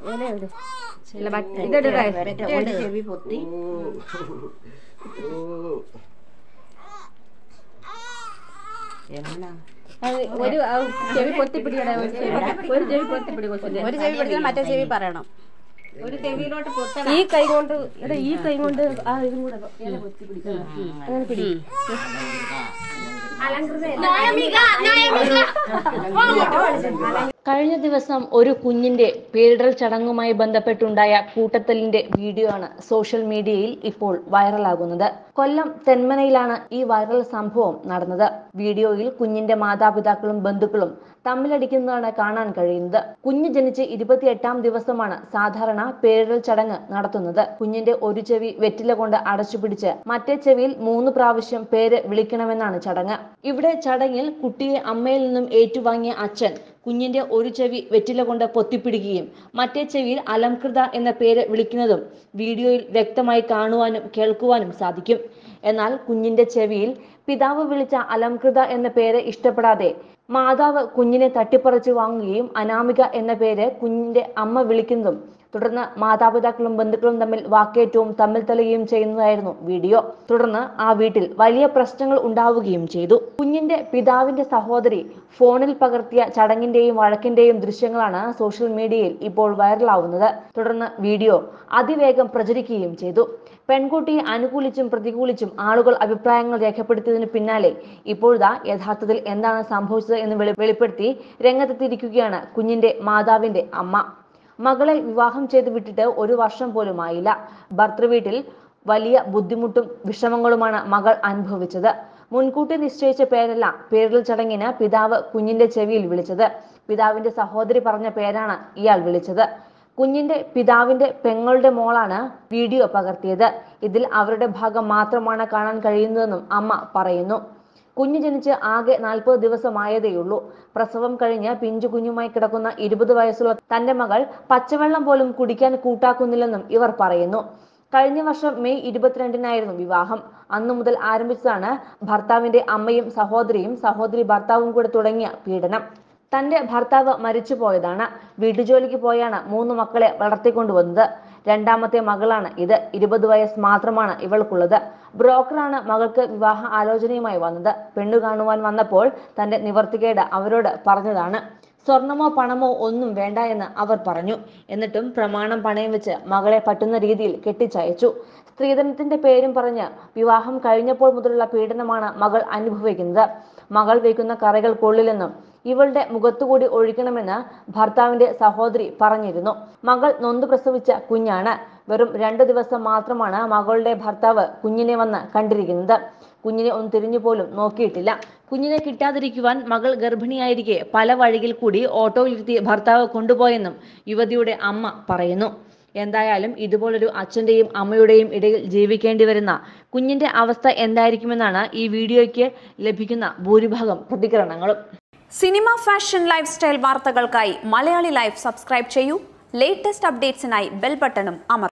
ഒരു ചെവി പൊത്തി എങ്ങനെ ഒരു ആ, ചെവി പൊത്തിപ്പിടിയുടെ ഒരു ചെവി ഒരു ചെവി പൊത്തിപ്പിടി കൊച്ചിന്റെ ഒരു ചെവി പിടിച്ചാൽ മറ്റേ ചെവി പറയണം ഒരു ചെവിയിലോട്ട് പൊത്തണം ഈ കൈ കൊണ്ട് എടാ ഈ കൈ കൊണ്ട് ആ ഇതും കൂടെ ഇല പൊത്തിപ്പിടിക്കണം അങ്ങനെ പിടി കഴിഞ്ഞ ദിവസം ഒരു കുഞ്ഞിന്റെ പേരിടൽ ചടങ്ങുമായി ബന്ധപ്പെട്ടുണ്ടായ കൂട്ടത്തലിന്റെ വീഡിയോ ആണ് സോഷ്യൽ മീഡിയയിൽ ഇപ്പോൾ വൈറലാകുന്നത് കൊല്ലം തെന്മനയിലാണ് ഈ വൈറൽ സംഭവം നടന്നത് വീഡിയോയിൽ കുഞ്ഞിന്റെ മാതാപിതാക്കളും ബന്ധുക്കളും തമ്മിലടിക്കുന്നതാണ് കാണാൻ കഴിയുന്നത് കുഞ്ഞ് ജനിച്ച് ഇരുപത്തിയെട്ടാം ദിവസമാണ് സാധാരണ പേരിടൽ ചടങ്ങ് നടത്തുന്നത് കുഞ്ഞിന്റെ ഒരു ചെവി വെറ്റില കൊണ്ട് അടച്ചുപിടിച്ച് മറ്റേ ചെവിയിൽ മൂന്ന് പ്രാവശ്യം പേര് വിളിക്കണമെന്നാണ് ചടങ്ങ് ഇവിടെ ചടങ്ങിൽ കുട്ടിയെ അമ്മയിൽ നിന്നും ഏറ്റുവാങ്ങിയ അച്ഛൻ കുഞ്ഞിന്റെ ഒരു ചെവി വെറ്റില കൊണ്ട് പൊത്തിപ്പിടിക്കുകയും മറ്റേ ചെവിയിൽ അലംകൃത എന്ന പേര് വിളിക്കുന്നതും വീഡിയോയിൽ വ്യക്തമായി കാണുവാനും കേൾക്കുവാനും സാധിക്കും എന്നാൽ കുഞ്ഞിന്റെ ചെവിയിൽ പിതാവ് വിളിച്ച അലംകൃത എന്ന പേര് ഇഷ്ടപ്പെടാതെ മാതാവ് കുഞ്ഞിനെ തട്ടിപ്പറിച്ചു വാങ്ങുകയും അനാമിക എന്ന പേര് കുഞ്ഞിന്റെ അമ്മ വിളിക്കുന്നതും തുടർന്ന് മാതാപിതാക്കളും ബന്ധുക്കളും തമ്മിൽ വാക്കേറ്റവും തമ്മിൽ തല്ലുകയും ചെയ്യുന്നതായിരുന്നു വീഡിയോ തുടർന്ന് ആ വീട്ടിൽ വലിയ പ്രശ്നങ്ങൾ ഉണ്ടാവുകയും ചെയ്തു കുഞ്ഞിന്റെ പിതാവിന്റെ സഹോദരി ഫോണിൽ പകർത്തിയ ചടങ്ങിന്റെയും വഴക്കിന്റെയും ദൃശ്യങ്ങളാണ് സോഷ്യൽ മീഡിയയിൽ ഇപ്പോൾ വൈറലാവുന്നത് തുടർന്ന് വീഡിയോ അതിവേഗം പ്രചരിക്കുകയും ചെയ്തു പെൺകുട്ടിയെ അനുകൂലിച്ചും പ്രതികൂലിച്ചും ആളുകൾ അഭിപ്രായങ്ങൾ രേഖപ്പെടുത്തിയതിന് പിന്നാലെ ഇപ്പോഴാ യഥാർത്ഥത്തിൽ എന്താണ് സംഭവിച്ചത് എന്ന് വെളി- വെളിപ്പെടുത്തി രംഗത്തെത്തിയിരിക്കുകയാണ് കുഞ്ഞിന്റെ മാതാവിന്റെ അമ്മ മകളെ വിവാഹം ചെയ്ത് വിട്ടിട്ട് ഒരു വർഷം പോലും ആയില്ല ഭർത്തൃവീട്ടിൽ വലിയ ബുദ്ധിമുട്ടും വിഷമങ്ങളുമാണ് മകൾ അനുഭവിച്ചത് മുൻകൂട്ടി നിശ്ചയിച്ച പേരല്ല പേരിടൽ ചടങ്ങിന് പിതാവ് കുഞ്ഞിന്റെ ചെവിയിൽ വിളിച്ചത് പിതാവിന്റെ സഹോദരി പറഞ്ഞ പേരാണ് ഇയാൾ വിളിച്ചത് കുഞ്ഞിന്റെ പിതാവിന്റെ പെങ്ങളുടെ മോളാണ് വീഡിയോ പകർത്തിയത് ഇതിൽ അവരുടെ ഭാഗം മാത്രമാണ് കാണാൻ കഴിയുന്നതെന്നും അമ്മ പറയുന്നു കുഞ്ഞ് ജനിച്ച് ആകെ നാൽപ്പത് ദിവസമായതേയുള്ളൂ പ്രസവം കഴിഞ്ഞ് പിഞ്ചു കുഞ്ഞുമായി കിടക്കുന്ന ഇരുപത് വയസ്സുള്ള തന്റെ മകൾ പച്ചവെള്ളം പോലും കുടിക്കാൻ കൂട്ടാക്കുന്നില്ലെന്നും ഇവർ പറയുന്നു കഴിഞ്ഞ വർഷം മെയ് ഇരുപത്തിരണ്ടിനായിരുന്നു വിവാഹം അന്നു മുതൽ ആരംഭിച്ചതാണ് ഭർത്താവിന്റെ അമ്മയും സഹോദരിയും സഹോദരി ഭർത്താവും കൂടെ തുടങ്ങിയ പീഡനം തന്റെ ഭർത്താവ് മരിച്ചുപോയതാണ് വീട്ടുജോലിക്ക് പോയാണ് മൂന്ന് മക്കളെ വളർത്തിക്കൊണ്ടുവന്നത് രണ്ടാമത്തെ മകളാണ് ഇത് ഇരുപത് വയസ്സ് മാത്രമാണ് ഇവൾക്കുള്ളത് ബ്രോക്കറാണ് മകൾക്ക് വിവാഹ ആലോചനയുമായി വന്നത് പെണ്ണു കാണുവാൻ വന്നപ്പോൾ തന്റെ നിവർത്തികേട് അവരോട് പറഞ്ഞതാണ് സ്വർണമോ പണമോ ഒന്നും വേണ്ട എന്ന് അവർ പറഞ്ഞു എന്നിട്ടും പ്രമാണം പണയം വെച്ച് മകളെ പറ്റുന്ന രീതിയിൽ കെട്ടിച്ചയച്ചു സ്ത്രീധനത്തിന്റെ പേരും പറഞ്ഞ് വിവാഹം കഴിഞ്ഞപ്പോൾ മുതലുള്ള പീഡനമാണ് മകൾ അനുഭവിക്കുന്നത് മകൾ വയ്ക്കുന്ന കറികൾ കൊള്ളില്ലെന്നും ഇവളുടെ മുഖത്തുകൂടി ഒഴിക്കണമെന്ന് ഭർത്താവിന്റെ സഹോദരി പറഞ്ഞിരുന്നു മകൾ നൊന്തു പ്രസവിച്ച കുഞ്ഞാണ് വെറും രണ്ടു ദിവസം മാത്രമാണ് മകളുടെ ഭർത്താവ് കുഞ്ഞിനെ വന്ന് കണ്ടിരിക്കുന്നത് കുഞ്ഞിനെ ഒന്ന് തിരിഞ്ഞു പോലും നോക്കിയിട്ടില്ല കുഞ്ഞിനെ കിട്ടാതിരിക്കുവാൻ മകൾ ഗർഭിണിയായിരിക്കെ പല വഴിയിൽ കൂടി ഓട്ടോയിലിരുത്തി ഭർത്താവ് കൊണ്ടുപോയെന്നും യുവതിയുടെ അമ്മ പറയുന്നു എന്തായാലും ഇതുപോലൊരു അച്ഛന്റെയും അമ്മയുടെയും ഇടയിൽ ജീവിക്കേണ്ടി വരുന്ന കുഞ്ഞിന്റെ അവസ്ഥ എന്തായിരിക്കുമെന്നാണ് ഈ വീഡിയോയ്ക്ക് ലഭിക്കുന്ന ഭൂരിഭാഗം പ്രതികരണങ്ങളും സിനിമ ഫാഷൻ ലൈഫ് സ്റ്റൈൽ വാർത്തകൾക്കായി മലയാളി ലൈഫ് സബ്സ്ക്രൈബ് ചെയ്യൂ ലേറ്റസ്റ്റ് അപ്ഡേറ്റ്സിനായി ബെൽ ബട്ടണും അമർ